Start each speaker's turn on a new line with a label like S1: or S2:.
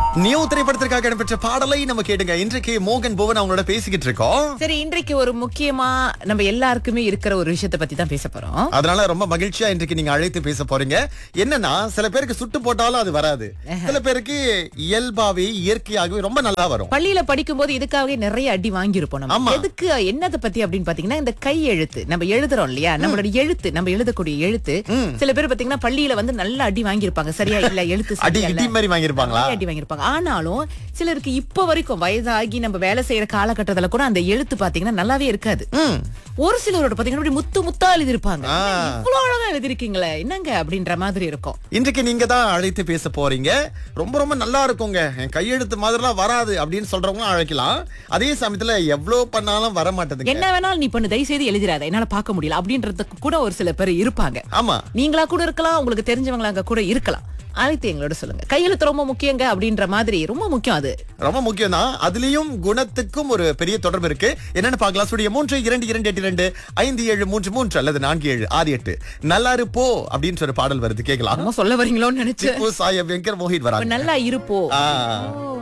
S1: New திரைப்படத்திற்காக இடம்பெற்ற பாடலை நம்ம கேட்டுங்க இன்றைக்கு மோகன் புவன் அவங்களோட பேசிக்கிட்டு இருக்கோம்
S2: சரி இன்றைக்கு ஒரு முக்கியமா நம்ம எல்லாருக்குமே இருக்கிற ஒரு விஷயத்தை பத்தி தான் பேச போறோம்
S1: அதனால ரொம்ப மகிழ்ச்சியா இன்றைக்கு நீங்க அழைத்து பேச போறீங்க என்னன்னா சில பேருக்கு சுட்டு போட்டாலும் அது வராது சில பேருக்கு இயல்பாவே இயற்கையாகவே ரொம்ப நல்லா வரும்
S2: பள்ளியில படிக்கும்போது இதுக்காகவே நிறைய அடி வாங்கியிருப்போம்
S1: ஆமா.
S2: நம்ம எதுக்கு என்னதை பத்தி அப்படின்னு பாத்தீங்கன்னா இந்த கை எழுத்து நம்ம எழுதுறோம் இல்லையா நம்மளோட எழுத்து நம்ம எழுதக்கூடிய எழுத்து சில பேர் பாத்தீங்கன்னா பள்ளியில வந்து நல்ல அடி வாங்கியிருப்பாங்க சரியா இல்ல எழுத்து
S1: அடி
S2: சரியா
S1: இடி
S2: இல்ல.
S1: மாதிரி வாங்கியிருப்பாங்களா
S2: நிறைய அடி வாங்கியிருப்பாங்க ஆனாலும் சிலருக்கு இப்ப வரைக்கும் வயதாகி நம்ம வேலை செய்யற காலகட்டத்துல கூட அந்த எழுத்து பாத்தீங்கன்னா நல்லாவே இருக்காது
S1: ம்.
S2: ஒரு சிலரோட பாத்தீங்கன்னா அப்படி முத்து முத்தா எழுதிருப்பாங்க
S1: ஆ.
S2: இவ்வளவு அழகா எழுதிருக்கீங்களே என்னங்க அப்படின்ற மாதிரி இருக்கும்
S1: இன்றைக்கு நீங்க தான் அழைத்து பேச போறீங்க ரொம்ப ரொம்ப நல்லா இருக்குங்க என் கையெழுத்து மாதிரிலாம் வராது அப்படின்னு சொல்றவங்களும் அழைக்கலாம் அதே சமயத்துல எவ்வளவு பண்ணாலும் வர மாட்டேதுங்க
S2: என்ன வேணாலும் நீ பண்ணு தயவு செய்து எழுதிராத என்னால பார்க்க முடியல அப்படின்றதுக்கு கூட ஒரு சில பேர் இருப்பாங்க
S1: ஆமா
S2: நீங்களா கூட இருக்கலாம் உங்களுக்கு தெரிஞ்சவங்களா அங்க கூட இருக்கலாம் அழைத்து எங்களோட சொல்லுங்க கையெழுத்து ரொம்ப முக்கியங்க அப்படின்ற மாதிரி ரொம்ப முக்கியம் அது
S1: ரொம்ப முக்கியம் தான் அதுலயும் குணத்துக்கும் ஒரு பெரிய தொடர்பு இருக்கு என்னன்னு பார்க்கலாம் ஸ்டுடியோ மூன்று இரண்டு இரண்டு எட்டு இரண்டு ஐந்து ஏழு மூன்று மூன்று அல்லது நான்கு ஏழு ஆறு எட்டு நல்லாரு போ அப்படின்னு ஒரு பாடல் வருது கேட்கலாம்
S2: நம்ம சொல்ல வரீங்களோன்னு நினைச்சு
S1: திப்பு சாய வெங்கர் மோஹித்
S2: இப்ப
S1: வராங்க
S2: நல்லா இருப்போ
S1: ஆ.
S2: ஓ